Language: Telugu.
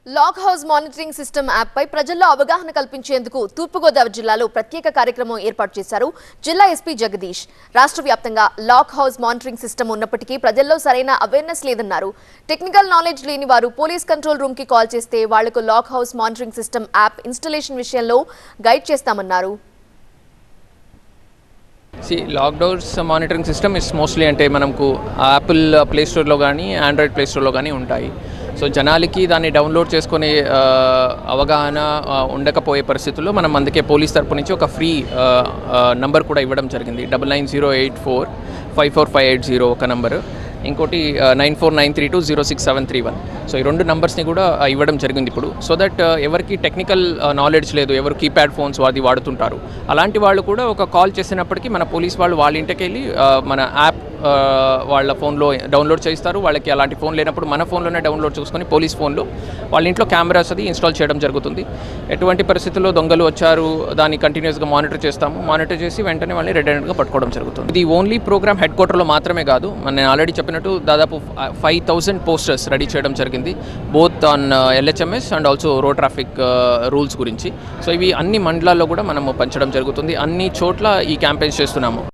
లాక్ హౌస్ మానిటరింగ్ సిస్టమ్ యాప్పై ప్రజల్లో అవగాహన కల్పించేందుకు తూర్పుగోదావరి జిల్లాలో ప్రత్యేక కార్యక్రమం ఏర్పాటు చేశారు జిల్లా ఎస్పీ జగదీష్ రాష్ట్ర వ్యాప్తంగా లాక్ హౌస్ మానిటరింగ్ సిస్టమ్ ఉన్నప్పటికీ ప్రజల్లో సరైన అవేర్నెస్ లేదన్నారు టెక్నికల్ నాలెడ్జ్ లేని వారు పోలీస్ కంట్రోల్ రూమ్ కి కాల్ చేస్తే వాళ్లకు lock house monitoring system app installation విషయంలో గైడ్ చేస్తామన్నారు సి lockdowns monitoring system is mostly అంటే మనకు యాపిల్ ప్లే స్టోర్లో కానీ ఆండ్రాయిడ్ ప్లే స్టోర్లో కానీ ఉంటాయి సో జనాలకి దాన్ని డౌన్లోడ్ చేసుకునే ఆ, అవగాహన ఆ, ఉండకపోయే పరిస్థితుల్లో మనం అందుకే పోలీస్ తరపు నుంచి ఒక ఫ్రీ నంబర్ కూడా ఇవ్వడం జరిగింది double nine zero eight four five four five eight zero ఒక నంబరు ఇంకోటి nine four nine three two zero six seven three one so ఈ రెండు నంబర్స్ని కూడా ఆ, ఇవ్వడం జరిగింది ఇప్పుడు సో దట్ ఎవరికి టెక్నికల్ నాలెడ్జ్ లేదు ఎవరు కీప్యాడ్ ఫోన్స్ అది వాడుతుంటారు అలాంటి వాళ్ళు కూడా ఒక కాల్ చేసినప్పటికీ మన పోలీస్ వాళ్ళు వాళ్ళ ఇంటికి వెళ్ళి ఆ, మన యాప్ ఆ, వాళ్ళ ఫోన్లో డౌన్లోడ్ చేస్తారు వాళ్ళకి అలాంటి ఫోన్ లేనప్పుడు మన ఫోన్లోనే డౌన్లోడ్ చేసుకొని పోలీస్ ఫోన్లో వాళ్ళ ఇంట్లో కెమెరాస్ అది ఇన్స్టాల్ చేయడం జరుగుతుంది ఎటువంటి పరిస్థితుల్లో దొంగలు వచ్చారు దాన్ని కంటిన్యూస్గా మానిటర్ చేస్తాము మానిటర్ చేసి వెంటనే వాళ్ళని రెడ్ హ్యాండ్గా పట్టుకోవడం జరుగుతుంది ఇది ఓన్లీ ప్రోగ్రామ్ హెడ్ క్వార్టర్లో మాత్రమే కాదు మన నేను ఆల్రెడీ చెప్పినట్టు దాదాపు ఫైవ్ థౌసండ్ పోస్టర్స్ రెడీ చేయడం జరిగింది both on LHMS and also road traffic rules గురించి సో ఇవి అన్ని మండలాల్లో కూడా మనము పంచడం జరుగుతుంది అన్ని చోట్ల ఈ క్యాంపెయిన్స్ చేస్తున్నాము